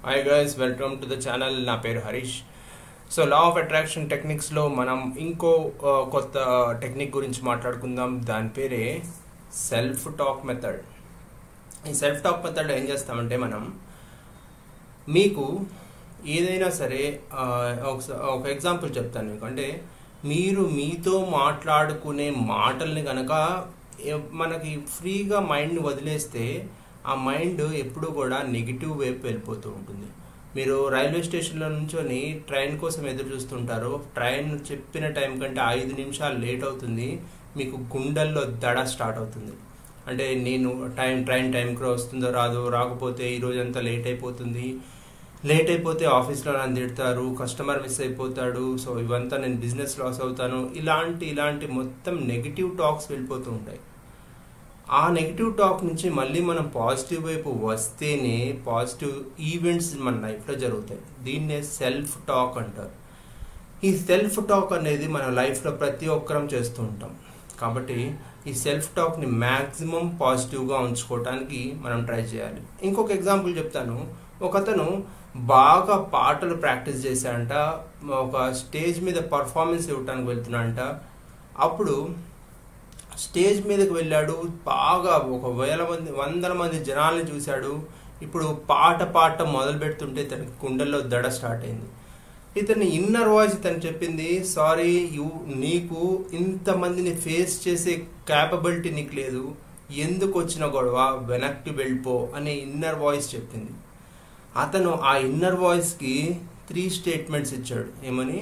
hi guys welcome to the channel నా పేరు Harish so law of attraction టెక్నిక్స్లో మనం ఇంకో ఆ, కొత్త టెక్నిక్ గురించి మాట్లాడుకుందాం దాని పేరే సెల్ఫ్ టాక్ మెథడ్ ఈ సెల్ఫ్ టాక్ మెథడ్ ఏం చేస్తామంటే మనం మీకు ఏదైనా సరే ఆ, ఒకస- ఒక ఎగ్జాంపుల్ చెప్తాను మీకు అంటే మీరు మీతో మాట్లాడుకునే మాటల్ని కనుక ఎ- మనకి ఫ్రీగా మైండ్ని వదిలేస్తే ఆ మైండ్ ఎప్పుడూ కూడా నెగిటివ్ వైపు వెళ్ళిపోతూ ఉంటుంది మీరు రైల్వే స్టేషన్లో నుంచొని ట్రైన్ కోసం ఎదురు చూస్తుంటారు ట్రైన్ చెప్పిన టైం కంటే ఐదు నిమిషాలు లేట్ అవుతుంది మీకు గుండెల్లో దడ స్టార్ట్ అవుతుంది అంటే నేను టైం ట్రైన్ టైంకి వస్తుందో రాదో రాకపోతే ఈ రోజంతా లేట్ అయిపోతుంది లేట్ అయిపోతే ఆఫీస్లో నన్ను తిడతారు కస్టమర్ మిస్ అయిపోతాడు సో ఇవంతా నేను బిజినెస్ లాస్ అవుతాను ఇలాంటి ఇలాంటి మొత్తం నెగిటివ్ టాక్స్ వెళ్ళిపోతూ ఉంటాయి ఆ నెగిటివ్ టాక్ నుంచి మళ్ళీ మనం పాజిటివ్ వైపు వస్తేనే పాజిటివ్ ఈవెంట్స్ మన లైఫ్లో జరుగుతాయి దీన్నే సెల్ఫ్ టాక్ అంటారు ఈ సెల్ఫ్ టాక్ అనేది మన లైఫ్లో ప్రతి ఒక్కరం చేస్తూ ఉంటాం కాబట్టి ఈ సెల్ఫ్ టాక్ని మ్యాక్సిమం పాజిటివ్గా ఉంచుకోవడానికి మనం ట్రై చేయాలి ఇంకొక ఎగ్జాంపుల్ చెప్తాను ఒకతను బాగా పాటలు ప్రాక్టీస్ చేశాడంట ఒక స్టేజ్ మీద పర్ఫార్మెన్స్ ఇవ్వడానికి వెళ్తున్నాడంట అప్పుడు స్టేజ్ మీదకి వెళ్ళాడు బాగా ఒక వేల మంది వందల మంది జనాల్ని చూశాడు ఇప్పుడు పాట పాట మొదలు పెడుతుంటే తనకి గుండెల్లో దడ స్టార్ట్ అయింది ఇతని ఇన్నర్ వాయిస్ ఇతను చెప్పింది సారీ యూ నీకు ఇంతమందిని ఫేస్ చేసే క్యాపబిలిటీ నీకు లేదు ఎందుకు వచ్చిన గొడవ వెనక్కి వెళ్ళిపో అనే ఇన్నర్ వాయిస్ చెప్పింది అతను ఆ ఇన్నర్ వాయిస్కి త్రీ స్టేట్మెంట్స్ ఇచ్చాడు ఏమని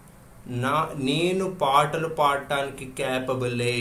నా నేను పాటలు పాడటానికి క్యాపబులే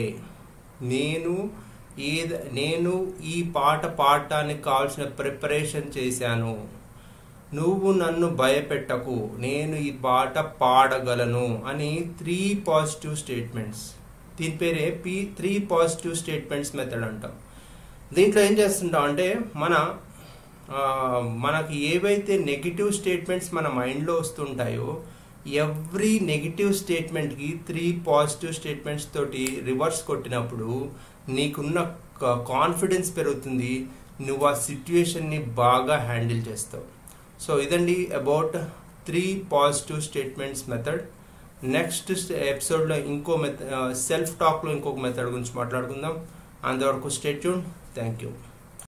నేను ఏద నేను ఈ పాట పాడటానికి కావాల్సిన ప్రిపరేషన్ చేశాను నువ్వు నన్ను భయపెట్టకు నేను ఈ పాట పాడగలను అని త్రీ పాజిటివ్ స్టేట్మెంట్స్ దీని పేరే P three positive statements method అంటాం దీంట్లో ఏం చేస్తుంటాం అంటే మన ఆ, మనకి ఏవైతే నెగిటివ్ స్టేట్మెంట్స్ మన మైండ్లో వస్తుంటాయో ఎవ్రీ నెగిటివ్ స్టేట్మెంట్కి త్రీ పాజిటివ్ స్టేట్మెంట్స్ తోటి రివర్స్ కొట్టినప్పుడు నీకున్న కాన్ఫిడెన్స్ పెరుగుతుంది నువ్వు ఆ సిచ్యువేషన్ని బాగా హ్యాండిల్ చేస్తావు సో ఇదండి about three positive statements method next ఎపిసోడ్లో ఇంకో మెథడ్ సెల్ఫ్ టాక్లో ఇంకొక మెథడ్ గురించి మాట్లాడుకుందాం అంతవరకు స్టేట్యూన్ థ్యాంక్ యూ